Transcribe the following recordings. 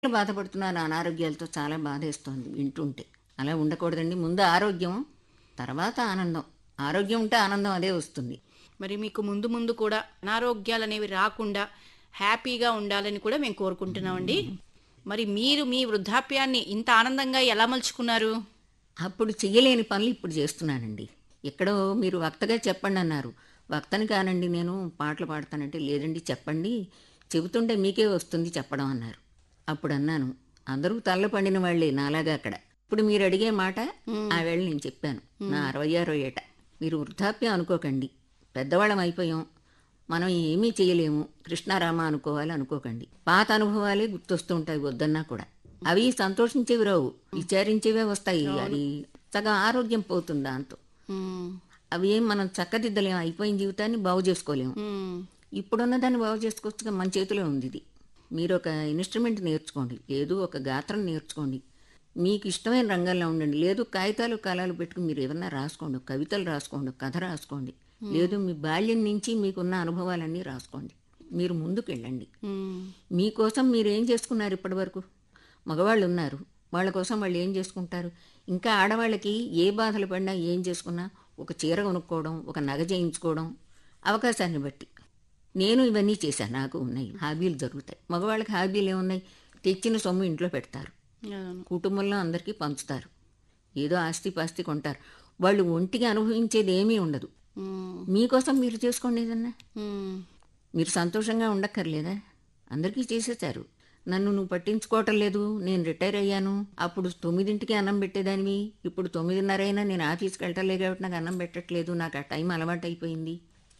బాధపడుతున్నారు అనారోగ్యాలతో చాలా బాధేస్తోంది వింటుంటే అలా ఉండకూడదండి ముందు ఆరోగ్యం తర్వాత ఆనందం ఆరోగ్యం ఉంటే ఆనందం అదే వస్తుంది మరి మీకు ముందు ముందు కూడా అనారోగ్యాలు అనేవి రాకుండా హ్యాపీగా ఉండాలని కూడా మేము కోరుకుంటున్నామండి మరి మీరు మీ వృద్ధాప్యాన్ని ఇంత ఆనందంగా ఎలా మలుచుకున్నారు అప్పుడు చెయ్యలేని పనులు ఇప్పుడు చేస్తున్నానండి ఎక్కడో మీరు వక్తగా చెప్పండి అన్నారు వక్తని కానండి నేను పాటలు పాడతానంటే లేదండి చెప్పండి చెబుతుంటే మీకే వస్తుంది చెప్పడం అన్నారు అప్పుడు అన్నాను అందరూ తల్ల పండిన వాళ్ళే నాలాగా అక్కడ ఇప్పుడు మీరు అడిగే మాట ఆ వేళ నేను చెప్పాను నా అరవై ఆరో ఏట మీరు వృద్ధాప్యం అనుకోకండి పెద్దవాళ్ళం అయిపోయాం మనం ఏమీ చేయలేము కృష్ణారామ అనుకోవాలి అనుకోకండి పాత అనుభవాలే గుర్తొస్తూ ఉంటాయి వద్దన్నా కూడా అవి సంతోషించేవి రావు విచారించేవే వస్తాయి అది సగం ఆరోగ్యం పోతుంది దాంతో మ్మ్. అవి ఏం మనం చక్కదిద్దలేము అయిపోయిన జీవితాన్ని బాగు చేసుకోలేము మ్మ్. ఇప్పుడున్న దాన్ని బాగు చేసుకోవచ్చుగా మన చేతిలో ఉంది ఇది మీరు ఒక ఇన్స్ట్రుమెంట్ నేర్చుకోండి లేదు ఒక గాత్రం నేర్చుకోండి మీకు ఇష్టమైన రంగంలో ఉండండి లేదు కాగితాలు కళాలు పెట్టుకుని మీరు ఏమన్నా రాసుకోండి ఒక కవితలు రాసుకోండి ఒక కథ రాసుకోండి లేదు మీ బాల్యం నుంచి మీకున్న అనుభవాలన్నీ రాసుకోండి మీరు ముందుకు వెళ్ళండి మ్మ్. మీకోసం మీరు ఏం చేసుకున్నారు ఇప్పటి వరకు మగవాళ్ళు ఉన్నారు వాళ్ళ కోసం వాళ్ళు ఏం చేసుకుంటారు ఇంకా ఆడవాళ్ళకి ఏ బాధలు పడినా ఏం చేసుకున్నా ఒక చీర కొనుక్కోవడం ఒక నగ చేయించుకోవడం అవకాశాన్ని బట్టి నేను ఇవన్నీ చేశాను నాకు ఉన్నాయి హాబీలు జరుగుతాయి మగవాళ్ళకి హాబీలు ఏమున్నాయి తెచ్చిన సొమ్ము ఇంట్లో పెడతారు అవును. కుటుంబంలో అందరికీ పంచుతారు ఏదో ఆస్తి పాస్తి కొంటారు వాళ్ళు ఒంటిగా అనుభవించేది ఏమీ ఉండదు మ్మ్. మీకోసం మీరు చేసుకోండి ఏదన్నా మ్మ్. మీరు సంతోషంగా ఉండక్కర్లేదా అందరికీ చేసేశారు నన్ను నువ్వు పట్టించుకోవటం లేదు నేను రిటైర్ అయ్యాను అప్పుడు తొమ్మిదింటికి అన్నం పెట్టేదానివి ఇప్పుడు తొమ్మిదిన్నర అయినా నేను ఆఫీస్కి వెళ్ళటలే కాబట్టి నాకు అన్నం పెట్టట్లేదు నాకు ఆ టైం అలవాటు అయిపోయింది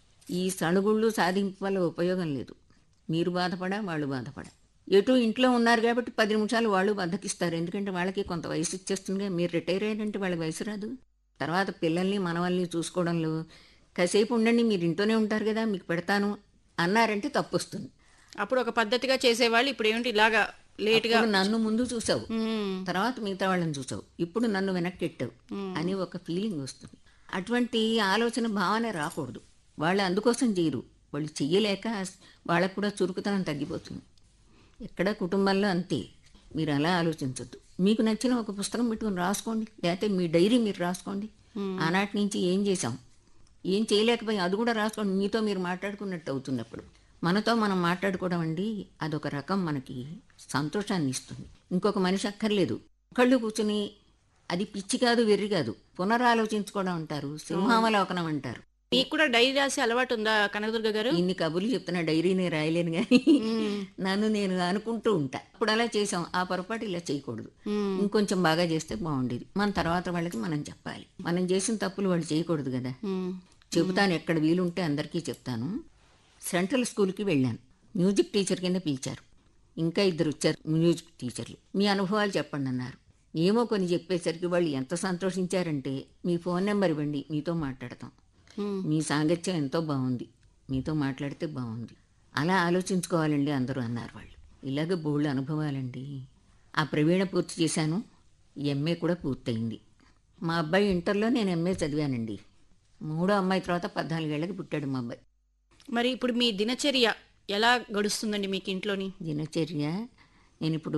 ఈ సణుగుళ్ళు సాధింపు వల్ల ఉపయోగం లేదు మీరు బాధపడా వాళ్ళు బాధపడా ఎటు ఇంట్లో ఉన్నారు కాబట్టి పది నిమిషాలు వాళ్ళు బద్దకిస్తారు ఎందుకంటే వాళ్ళకి కొంత వయసు ఇచ్చేస్తుంది మీరు రిటైర్ అయ్యారంటే వాళ్ళకి వయసు రాదు తర్వాత పిల్లల్ని మనవల్ని చూసుకోవడంలో కాసేపు ఉండండి మీరు ఇంట్లోనే ఉంటారు కదా మీకు పెడతాను అన్నారంటే తప్పు వస్తుంది అప్పుడు ఒక పద్ధతిగా చేసేవాళ్ళు ఇప్పుడు ఏమిటి ఇలాగా లేట్గా అప్పుడు నన్ను ముందు చూసావు మ్మ్. తర్వాత మిగతా వాళ్ళని చూసావు ఇప్పుడు నన్ను వెనక్కి ఎట్టావు అని ఒక ఫీలింగ్ వస్తుంది అటువంటి ఆలోచన భావన రాకూడదు వాళ్ళు అందుకోసం చేయరు వాళ్ళు చెయ్యలేక వాళ్ళకు కూడా చురుకుతనం తగ్గిపోతుంది ఎక్కడ కుటుంబంలో అంతే మీరు అలా ఆలోచించొద్దు మీకు నచ్చిన ఒక పుస్తకం పెట్టుకుని రాసుకోండి లేకపోతే మీ డైరీ మీరు రాసుకోండి ఆనాటి నుంచి ఏం చేశాం ఏం చేయలేకపోయి అది కూడా రాసుకోండి మీతో మీరు మాట్లాడుకున్నట్టు అవుతున్నప్పుడు మనతో మనం మాట్లాడుకోవడం అండి అదొక రకం మనకి సంతోషాన్ని ఇస్తుంది ఇంకొక మనిషి అక్కర్లేదు కళ్ళు కూర్చుని అది పిచ్చి కాదు వెర్రి కాదు పునరాలోచించుకోవడం అంటారు సింహావలోకనం అంటారు మీకు కూడా డైరీ రాసే అలవాటు ఉందా కనకదుర్గ గారు ఇన్ని కబుర్లు చెప్తున్నా డైరీని రాయలేను కానీ నన్ను నేను అనుకుంటూ ఉంటా ఇప్పుడు అలా చేసాం ఆ పొరపాటు ఇలా చేయకూడదు మ్మ్. ఇంకొంచెం బాగా చేస్తే బాగుండేది మన తర్వాత వాళ్ళకి మనం చెప్పాలి మనం చేసిన తప్పులు వాళ్ళు చేయకూడదు కదా మ్మ్. చెబుతాను ఎక్కడ వీలుంటే అందరికీ చెప్తాను సెంట్రల్ స్కూల్కి వెళ్ళాను మ్యూజిక్ టీచర్ కింద పిలిచారు ఇంకా ఇద్దరు వచ్చారు మ్యూజిక్ టీచర్లు మీ అనుభవాలు చెప్పండి అన్నారు ఏమో కొన్ని చెప్పేసరికి వాళ్ళు ఎంత సంతోషించారంటే మీ ఫోన్ నెంబర్ ఇవ్వండి మీతో మాట్లాడతాం మ్మ్. మీ సాంగత్యం ఎంతో బాగుంది మీతో మాట్లాడితే బాగుంది అలా ఆలోచించుకోవాలండి అందరూ అన్నారు వాళ్ళు ఇలాగ బోళ్ళు అనుభవాలండి ఆ ప్రవీణ పూర్తి చేశాను ఎంఏ కూడా పూర్తయింది మా అబ్బాయి ఇంటర్లో నేను ఎంఏ చదివానండి మూడో అమ్మాయి తర్వాత పద్నాలుగేళ్ళకి పుట్టాడు మా అబ్బాయి మరి ఇప్పుడు మీ దినచర్య ఎలా గడుస్తుందండి మీకు ఇంట్లోని దినచర్య నేను ఇప్పుడు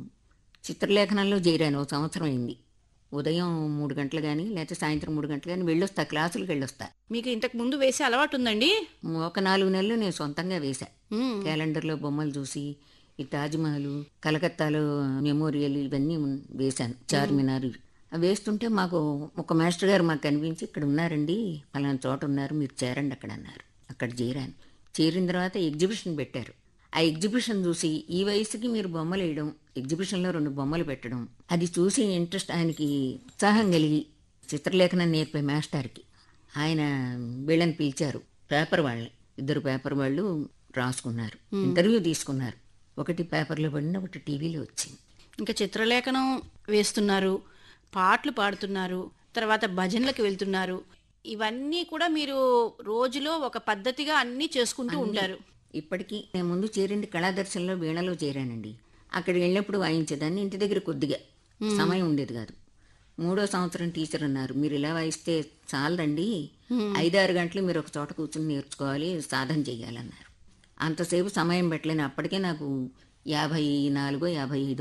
చిత్రలేఖనంలో చేరాను ఒక సంవత్సరం అయింది ఉదయం మూడు గంటలు కానీ లేకపోతే సాయంత్రం మూడు గంటలు కానీ వెళ్ళొస్తా క్లాసులకు వెళ్ళొస్తా మీకు ఇంతకు ముందు వేసే అలవాటు ఉందండి ఒక నాలుగు నెలలు నేను సొంతంగా వేశా మ్మ్. క్యాలెండర్లో బొమ్మలు చూసి ఈ తాజ్మహల్ కలకత్తాలో మెమోరియల్ ఇవన్నీ ఉన్- వేశాను చార్మినార్ ఇవి. అవి వేస్తుంటే మాకు ఒక మాస్టర్ గారు మాకు కనిపించి ఇక్కడ ఉన్నారండి పలానా చోట ఉన్నారు మీరు చేరండి అక్కడ అన్నారు అక్కడ చేరాను చేరిన తర్వాత ఎగ్జిబిషన్ పెట్టారు ఆ ఎగ్జిబిషన్ చూసి ఈ వయసుకి మీరు బొమ్మలు వేయడం ఎగ్జిబిషన్లో రెండు బొమ్మలు పెట్టడం అది చూసి ఇంట్రెస్ట్ ఆయనకి ఉత్సాహం కలిగి చిత్రలేఖనం నేర్పే మాస్టర్కి ఆయన వీళ్ళని పిలిచారు పేపర్ వాళ్ళని ఇద్దరు పేపర్ వాళ్ళు రాసుకున్నారు ఇంటర్వ్యూ తీసుకున్నారు ఒకటి పేపర్లో పడిన ఒకటి టీవీలో వచ్చింది ఇంకా చిత్రలేఖనం వేస్తున్నారు పాటలు పాడుతున్నారు తర్వాత భజనలకు వెళ్తున్నారు ఇవన్నీ కూడా మీరు రోజులో ఒక పద్ధతిగా అన్నీ చేసుకుంటూ ఉంటారు ఇప్పటికీ నేను ముందు చేరింది కళాదర్శనలో వీణలో చేరానండి అక్కడికి వెళ్ళినప్పుడు వాయించేదాన్ని ఇంటి దగ్గర కొద్దిగా సమయం ఉండేది కాదు మూడో సంవత్సరం టీచర్ అన్నారు మీరు ఇలా వాయిస్తే చాలదండి ఐదారు గంటలు మీరు ఒక చోట కూర్చుని నేర్చుకోవాలి సాధన చేయాలన్నారు అంతసేపు సమయం పెట్టలేను అప్పటికే నాకు యాభై నాలుగో యాభై ఐదో